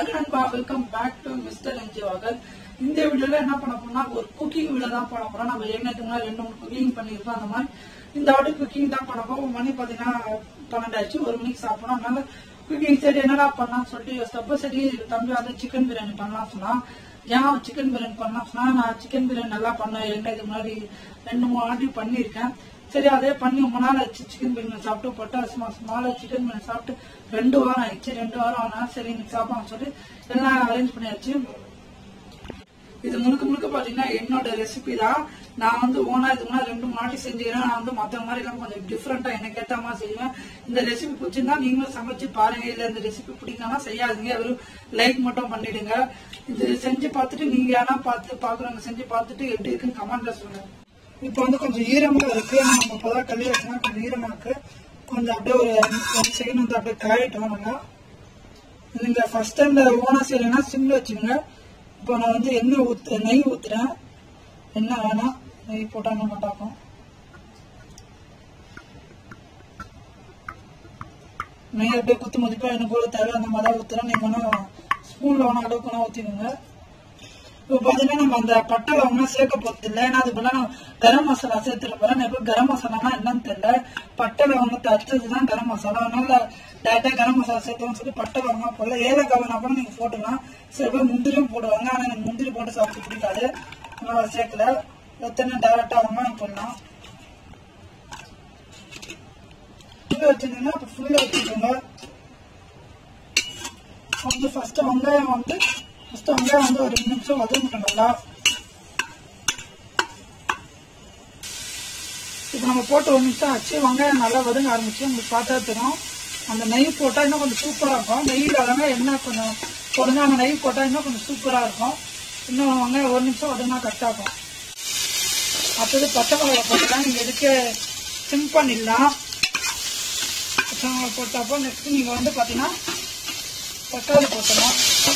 நண்பா welcome back to mister என்ஜி வாகர் இந்த வீடியோல என்ன பண்ண போறோம்னா ஒரு குக்கிங் வீடியோ தான் பண்ண போறோம் நம்ம ஏற்கனவே முன்னாடி ரெண்டு மூணு குக்கிங் பண்ணியிருக்கோம் அந்த மாதிரி இந்த வாட்டி குக்கிங் தான் பண்ண போறோம் மணி பாத்தீங்கன்னா பன்னெண்டாச்சு ஒரு மணிக்கு சாப்பிடணும் அதனால குக்கிங் சரி என்னடா பண்ணலாம் சொல்லிட்டு ஸ்டெப் சரி தம்பி வந்து சிக்கன் பிரியாணி பண்ணலாம் சொன்னா ஏன் சிக்கன் பிரியாணி பண்ணலாம் சொன்னா நான் சிக்கன் பிரியாணி நல்லா பண்ணேன் ஏற்கனவே இதுக்கு முன்னாடி ரெண்டு மூணு வாட்டி பண்ணியிருக்கேன் சரி அதே பண்ணி ரொம்ப நாள் ஆச்சு சிக்கன் பிரியாணி சாப்பிட்டு பொட்டாஸ் மாசமால சிக்கன் பிரியாணி சாப்பிட்டு ரெண்டு வாரம் ஆயிடுச்சு ரெண்டு வாரம் ஆனா சரி இன்னைக்கு சாப்பிடலாம் சொல்லி எல்லாம் அரேஞ்ச் பண்ணியாச்சு இது முழுக்க முழுக்க பாத்தீங்கன்னா என்னோட ரெசிபி தான் நான் வந்து ஓனா இது முன்னாடி ரெண்டு மாட்டி செஞ்சுக்கிறேன் நான் வந்து மத்த மாதிரி எல்லாம் கொஞ்சம் டிஃப்ரெண்டா எனக்கு ஏத்த மாதிரி செய்வேன் இந்த ரெசிபி பிடிச்சிருந்தா நீங்களும் சமைச்சு பாருங்க இல்ல இந்த ரெசிபி பிடிக்கலன்னா செய்யாதீங்க வெறும் லைக் மட்டும் பண்ணிடுங்க இது செஞ்சு பார்த்துட்டு நீங்க யாரா பார்த்து பாக்குறவங்க செஞ்சு பார்த்துட்டு எப்படி இருக்குன்னு கமெண்ட்ல சொல்லுங்க இப்போ வந்து கொஞ்சம் ஈரமா இருக்கு நம்ம இப்பதான் கல்லி வச்சோம்னா கொஞ்சம் ஈரமா இருக்கு கொஞ்சம் அப்படியே ஒரு ஒரு செகண்ட் வந்து அப்படியே காயிட்டோம் நல்லா நீங்க ஃபர்ஸ்ட் டைம் ஓனா செய்யலைன்னா சிம்ல வச்சுக்கோங்க இப்போ நான் வந்து எண்ணெய் ஊத்து நெய் ஊத்துறேன் எண்ணெய் வேணாம் நெய் போட்டா என்ன மாட்டாக்கும் நெய் அப்படியே குத்து மதிப்பா எனக்கு கூட தேவை அந்த மாதிரி தான் ஊத்துறேன் நீங்க வேணா ஸ்பூன்ல வேணா அளவுக்கு வேணா ஊத்திக்கோங்க இப்போ பாத்தீங்கன்னா நம்ம அந்த பட்டை லவங்க சேர்க்க போறது இல்லை ஏன்னா அது போல நான் கரம் மசாலா சேர்த்துட்டு போறேன் நான் இப்போ கரம் மசாலானா என்னன்னு தெரியல பட்டை லவங்கத்தை அடுத்ததுதான் கரம் மசாலா அதனால டேரக்டா கரம் மசாலா சேர்த்தோம்னு சொல்லி பட்டை லவங்க போடல ஏலக்காய் வேணா கூட நீங்க போட்டுக்கலாம் சில பேர் முந்திரியும் போடுவாங்க ஆனா எனக்கு முந்திரி போட்டு சாப்பிட்டு பிடிக்காது அதனால சேர்க்கல எத்தனை டேரக்டா வெங்காயம் போடலாம் ஃபுல்லா வச்சிருந்தீங்கன்னா அப்ப ஃபுல்லா வச்சுக்கோங்க வந்து ஃபர்ஸ்ட் வெங்காயம் வந்து ஃபர்ஸ்ட் வெங்காயம் வந்து ஒரு ரெண்டு நிமிஷம் வதங்கட்டும் நல்லா இப்போ நம்ம போட்டு ஒரு நிமிஷம் ஆச்சு வெங்காயம் நல்லா வதங்க ஆரம்பிச்சு உங்களுக்கு பார்த்தா தெரியும் அந்த நெய் போட்டா இன்னும் கொஞ்சம் சூப்பரா இருக்கும் நெய்யில் வதங்க எண்ணெய் கொஞ்சம் போடுங்க அந்த நெய் போட்டா இன்னும் கொஞ்சம் சூப்பரா இருக்கும் இன்னும் வெங்காயம் ஒரு நிமிஷம் வதங்கினா கரெக்டா இருக்கும் அடுத்தது பச்சை மிளகா போட்டுலாம் நீங்க எதுக்கு சிம் பண்ணிடலாம் பச்சை மிளகா போட்டப்போ நெக்ஸ்ட் நீங்க வந்து பாத்தீங்கன்னா தக்காளி போட்டணும்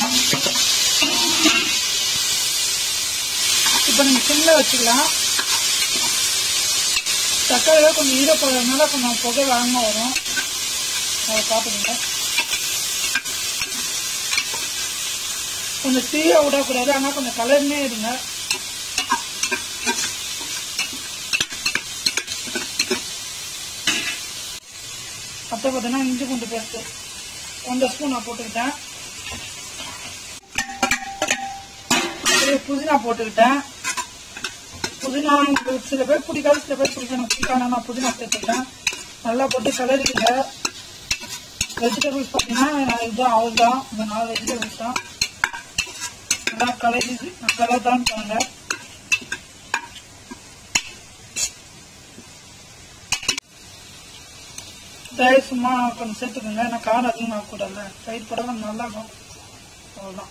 இப்போ நீங்க சிம்ல வச்சுக்கலாம் தக்காளியில கொஞ்சம் ஈரப்பதனால கொஞ்சம் புகை வேகமா வரும் அதை பார்த்துக்கோங்க கொஞ்சம் தீய விடக்கூடாது ஆனால் கொஞ்சம் கலர்னே இருங்க அப்போ பார்த்தீங்கன்னா இஞ்சி பூண்டு பேஸ்ட் ஒன்றரை ஸ்பூன் நான் போட்டுக்கிட்டேன் அப்படியே புதினா போட்டுக்கிட்டேன் புதினா உங்களுக்கு சில பேர் பிடிக்காது சில பேர் பிடிக்கும் எனக்கு பிடிக்காது நான் புதினா சேர்த்துக்கிட்டேன் நல்லா போட்டு கலரிக்கிங்க வெஜிடபிள்ஸ் பார்த்தீங்கன்னா இதுதான் அவள் தான் இந்த நாலு வெஜிடபிள்ஸ் தான் நல்லா கலரி கலர் தான் பண்ணுங்க தயிர் சும்மா கொஞ்சம் சேர்த்துக்கோங்க ஏன்னா காரம் அதிகமாக கூடாது தயிர் போட கொஞ்சம் நல்லா இருக்கும் அவ்வளோதான்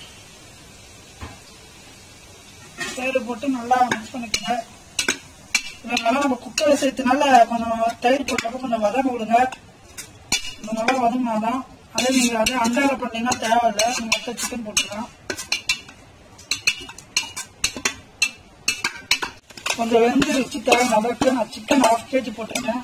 தயிர் போட்டு நல்லா மிக்ஸ் பண்ணிக்கோங்க இதனால நம்ம குக்கரை சேர்த்துனால கொஞ்சம் தயிர் போட்டப்போ கொஞ்சம் வதங்க விடுங்க இது நல்லா வதங்கினாதான் அதே நீங்க அதே அண்டால பண்ணீங்கன்னா தேவையில்லை நீங்க மொத்தம் சிக்கன் போட்டுக்கலாம் கொஞ்சம் வெந்துருச்சு தேவை அளவுக்கு நான் சிக்கன் ஹாஃப் கேஜி போட்டிருக்கேன்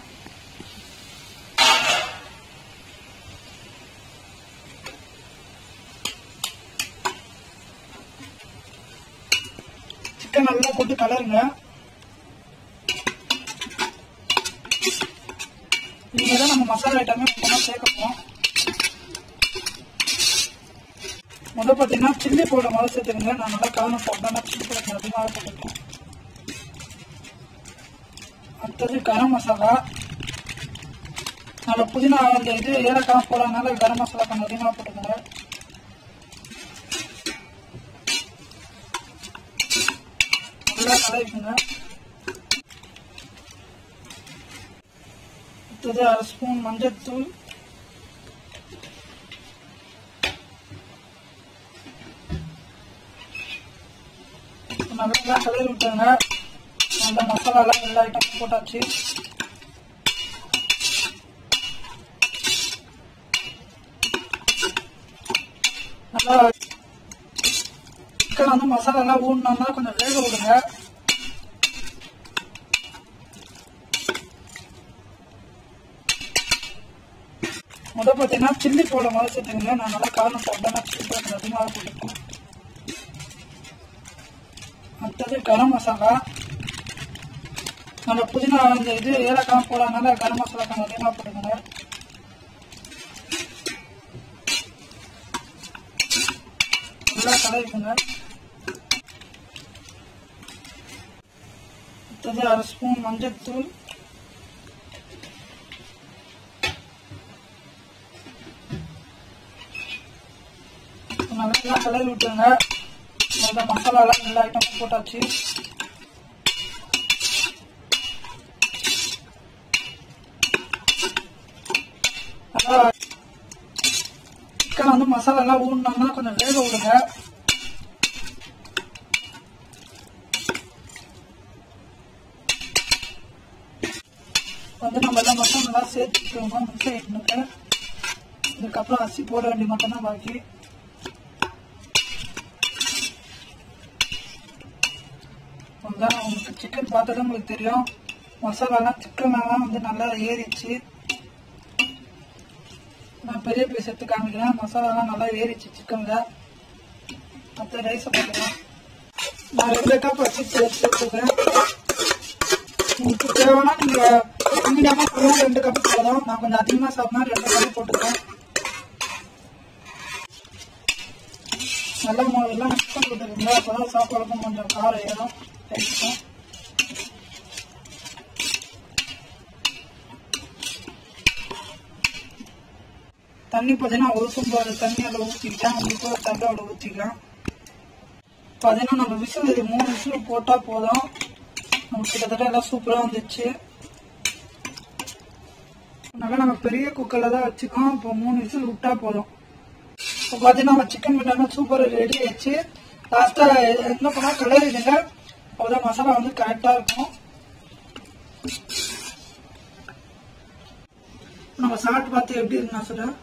சிக்கன் நல்லா போட்டு கலருங்க இதுதான் நம்ம மசாலா ஐட்டமே மொத்தமா சேர்க்கணும் முதல் பார்த்தீங்கன்னா சில்லி பவுடர் முதல்ல சேர்த்துக்கங்க நான் நல்லா காரணம் போட்டேன் நான் சில்லி பவுடர் அதிகமாக போட்டுருக்கேன் அடுத்தது கரம் மசாலா நல்ல புதினா அந்த இது ஏலக்காய் போடுறதுனால கரம் மசாலா கொஞ்சம் அதிகமாக போட்டுக்கோங்க நல்லா கலரிக்குங்க அடுத்தது அரை ஸ்பூன் மஞ்சள் தூள் நல்லா கலரி விட்டுருங்க நல்ல மசாலாலாம் எல்லா ஐட்டமும் போட்டாச்சு நல்லா சிக்கன் வந்து மசாலாலாம் ஊறினோம்னா கொஞ்சம் வேக விடுங்க முத பார்த்தீங்கன்னா சில்லி போடும் போது சேர்த்துக்கங்க நான் நல்லா காரம் சாப்பிட்டேன் நான் சில்லி பவுடர் அதிகமாக போட்டுப்பேன் அடுத்தது கரம் மசாலா நம்ம புதினா இந்த இது ஏலக்காய் போடாதனால கரம் மசாலா கொஞ்சம் அதிகமாக போட்டுக்கோங்க நல்லா கலரிக்கோங்க அடுத்தது அரை ஸ்பூன் மஞ்சள் தூள் நல்லா கலரி விட்டுருங்க நல்லா மசாலாலாம் எல்லா ஐட்டமும் போட்டாச்சு நல்லா சிக்கன் வந்து மசாலா எல்லாம் ஊறினாங்கன்னா கொஞ்சம் வேக விடுங்க வந்து நம்ம எல்லாம் மசாலா நல்லா சேர்த்துக்கோங்க மிக்ஸ் ஆகிட்டு இதுக்கப்புறம் அரிசி போட வேண்டிய மட்டும்தான் பாக்கி அதான் உங்களுக்கு சிக்கன் பார்த்தது உங்களுக்கு தெரியும் மசாலாலாம் சிக்கன்லாம் வந்து நல்லா ஏறிச்சு நான் பெரிய பீஸ் எடுத்து காமிக்கிறேன் மசாலாலாம் நல்லா ஏறிச்சு சிக்கன்ல மற்ற ரைஸை பார்க்கலாம் நான் ரெண்டு கப் வச்சு சேர்த்துக்கிறேன் உங்களுக்கு தேவைன்னா நீங்க மீடியமா போடலாம் ரெண்டு கப் போடலாம் நான் கொஞ்சம் அதிகமா சாப்பிட்டா ரெண்டு கப் போட்டுக்கிறேன் நல்லா மொ- எல்லாம் மிக்ஸ் பண்ணி விட்டுருங்க அப்பதான் சாப்பாடுக்கும் கொஞ்சம் காரம் ஏறும் ரைஸுக்கும் தண்ணி பார்த்தீங்கன்னா ஒரு சொம்பாடு தண்ணி அதில் ஊற்றிக்கலாம் உங்களுக்கு ஒரு தட்டோட ஊற்றிக்கலாம் பார்த்தீங்கன்னா நம்ம விசில் இது மூணு விசில் போட்டால் போதும் நமக்கு கிட்டத்தட்ட எல்லாம் சூப்பராக வந்துச்சு நல்லா நம்ம பெரிய குக்கரில் தான் வச்சுக்கோம் இப்போ மூணு விசில் விட்டா போதும் இப்போ பார்த்தீங்கன்னா நம்ம சிக்கன் பிரியாணி சூப்பர் ரெடி ஆயிடுச்சு லாஸ்ட்டாக என்ன பண்ணால் கலர் இதுங்க அப்போதான் மசாலா வந்து கரெக்டாக இருக்கும் நம்ம சாப்பிட்டு பார்த்து எப்படி இருக்கு நான் சொல்றேன்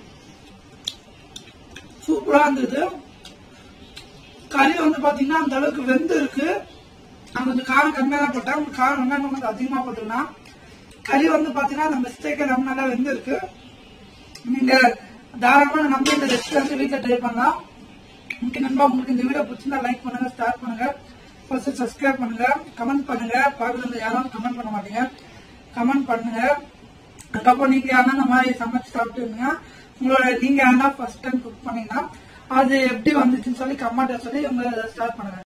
சூப்பரா இருந்தது கறி வந்து பாத்தீங்கன்னா அந்த அளவுக்கு வெந்து இருக்கு நான் கொஞ்சம் காரம் கம்மியா தான் போட்டேன் உங்களுக்கு காரம் வெங்காயம் கொஞ்சம் அதிகமா போட்டுக்கலாம் கறி வந்து பாத்தீங்கன்னா அந்த மிஸ்டேக் நம்ம நல்லா வெந்து இருக்கு நீங்க தாராளமா நம்ம இந்த ரெசிபி வந்து வீட்டுல ட்ரை பண்ணலாம் உங்களுக்கு நண்பா உங்களுக்கு இந்த வீடியோ பிடிச்சிருந்தா லைக் பண்ணுங்க ஸ்டார்ட் பண்ணுங்க ஃபர்ஸ்ட் சப்ஸ்கிரைப் பண்ணுங்க கமெண்ட் பண்ணுங்க பாக்குறது யாரும் கமெண்ட் பண்ண மாட்டீங்க கமெண்ட் பண்ணுங்க அதுக்கப்புறம் நீங்க யாரா இந்த மாதிரி சமைச்சு சாப்பிட்டுருந்தீங்க உங்களோட நீங்க யாரா ஃபர்ஸ்ட் டைம் குக் பண்ணீங்கன்னா அது எப்படி வந்துச்சுன்னு சொல்லி கமெண்ட் சொல்லி உங்களை ஸ்டார்ட் பண்ணுங்க